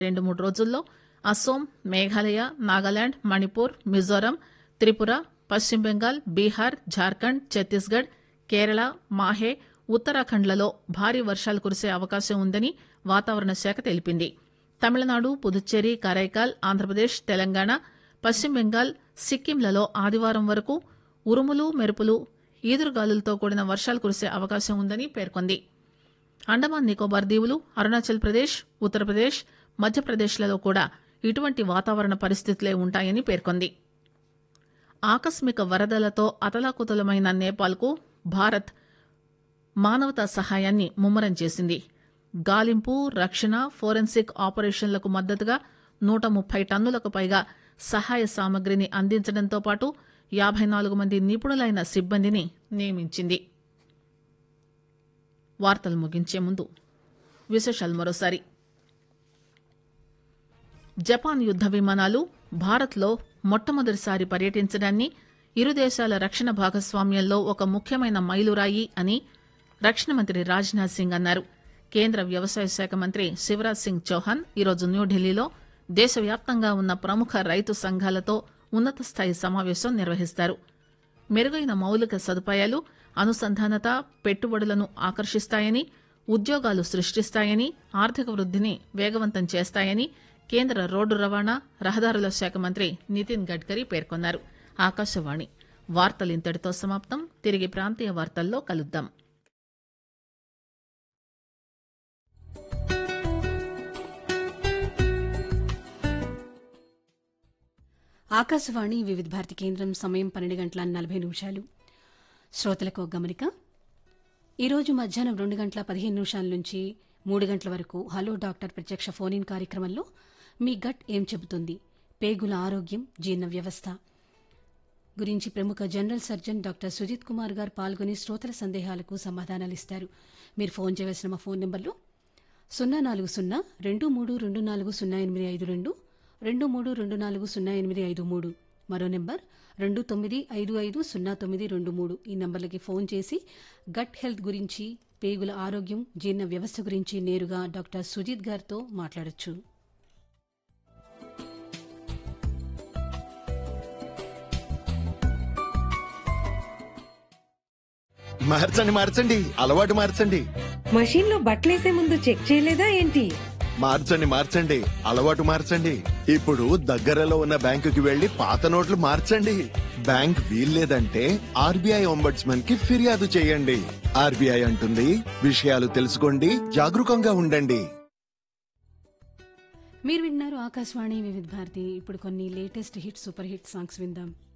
రెండు మూడు రోజుల్లో అస్సోం మేఘాలయ నాగాలాండ్ మణిపూర్ మిజోరం త్రిపుర పశ్చిమ బెంగాల్ బీహార్ జార్ఖండ్ ఛత్తీస్గఢ్ కేరళ మాహే ఉత్తరాఖండ్లలో భారీ వర్షాలు కురిసే అవకాశం ఉందని వాతావరణ శాఖ తెలిపింది తమిళనాడు పుదుచ్చేరి కరైకాల్ ఆంధ్రప్రదేశ్ తెలంగాణ పశ్చిమ బెంగాల్ సిక్కింలలో ఆదివారం వరకు ఉరుములు మెరుపులు ఈదురుగాలులతో కూడిన వర్షాలు కురిసే అవకాశం ఉందని పేర్కొంది అండమాన్ నికోబార్ దీవులు అరుణాచల్ ప్రదేశ్ ఉత్తరప్రదేశ్ మధ్యప్రదేశ్లలో కూడా ఇటువంటి వాతావరణ పరిస్థితులే ఉంటాయని పేర్కొంది ఆకస్మిక వరదలతో అతలాకుతలమైన నేపాల్కు భారత్ మానవతా సహాయాన్ని ముమ్మరం చేసింది గాలింపు రక్షణ ఫోరెన్సిక్ ఆపరేషన్లకు మద్దతుగా నూట ముప్పై టన్నులకు పైగా సహాయ సామగ్రిని అందించడంతో పాటు యాభై నాలుగు మంది నిపుణులైన సిబ్బందిని నియమించింది వార్తలు ముగించే ముందు విశేషాలు మరోసారి జపాన్ యుద్ద విమానాలు భారత్లో మొట్టమొదటిసారి పర్యటించడాన్ని ఇరు దేశాల రక్షణ భాగస్వామ్యంలో ఒక ముఖ్యమైన మైలురాయి అని రక్షణ మంత్రి రాజ్నాథ్ సింగ్ అన్నారు కేంద్ర వ్యవసాయ శాఖ మంత్రి శివరాజ్ సింగ్ చౌహాన్ ఈరోజు న్యూఢిల్లీలో దేశవ్యాప్తంగా ఉన్న ప్రముఖ రైతు సంఘాలతో ఉన్నత స్థాయి సమావేశం నిర్వహిస్తారు మెరుగైన మౌలిక సదుపాయాలు అనుసంధానత పెట్టుబడులను ఆకర్షిస్తాయని ఉద్యోగాలు సృష్టిస్తాయని ఆర్థిక వృద్ధిని వేగవంతం చేస్తాయని కేంద్ర రోడ్డు రవాణా రహదారుల శాఖ మంత్రి నితిన్ గడ్కరీ పేర్కొన్నారు ఆకాశవాణి వార్తలు ఇంతటితో సమాప్తం తిరిగి ప్రాంతీయ వార్తల్లో కలుద్దాం ఆకాశవాణి వివిధ భారతి కేంద్రం సమయం పన్నెండు గంటల నలభై నిమిషాలు శ్రోతలకు గమనిక ఈరోజు మధ్యాహ్నం రెండు గంటల పదిహేను నిమిషాల నుంచి మూడు గంటల వరకు హలో డాక్టర్ ప్రత్యక్ష ఫోన్ ఇన్ కార్యక్రమంలో మీ గట్ ఏం చెబుతుంది పేగుల ఆరోగ్యం జీర్ణ వ్యవస్థ గురించి ప్రముఖ general surgeon doctor Sujith Kumar garu పాల్గొని శ్రోతల సందేహాలకు సమాధానాలిస్తారు మీరు ఫోన్ చేయవలసిన మా ఫోన్ నెంబర్లు సున్నా నాలుగు సున్నా రెండు మూడు రెండు నాలుగు సున్నా ఎనిమిది ఐదు రెండు రెండు మూడు రెండు నాలుగు సున్నా ఎనిమిది ఐదు మూడు మరో నెంబర్ రెండు తొమ్మిది ఐదు ఐదు సున్నా తొమ్మిది రెండు మూడు ఈ నంబర్లకి ఫోన్ చేసి గట్ హెల్త్ గురించి పేగుల ఆరోగ్యం జీర్ణ వ్యవస్థ గురించి నేరుగా డాక్టర్ సుజిత్ గారితో మాట్లాడొచ్చు మార్చండి మార్చండి అలవాటు మార్చండి మషీన్ లో బట్టలేసే ముందు చెక్ చేయలేదా ఏంటి మార్చండి మార్చండి అలవాటు మార్చండి ఇప్పుడు దగ్గరలో ఉన్న బ్యాంకుకి వెళ్లి పాత నోట్లు మార్చండి బ్యాంక్ వీల్లేదంటే ఆర్బీఐ ఒంబడ్స్మన్ కి ఫిర్యాదు చేయండి ఆర్బీఐ అంటుంది విషయాలు తెలుసుకోండి జాగరూకంగా ఉండండి మీరు విన్నారు ఆకాశవాణి వివిధ భారతి ఇప్పుడు కొన్ని latest hit super hit songs విందాం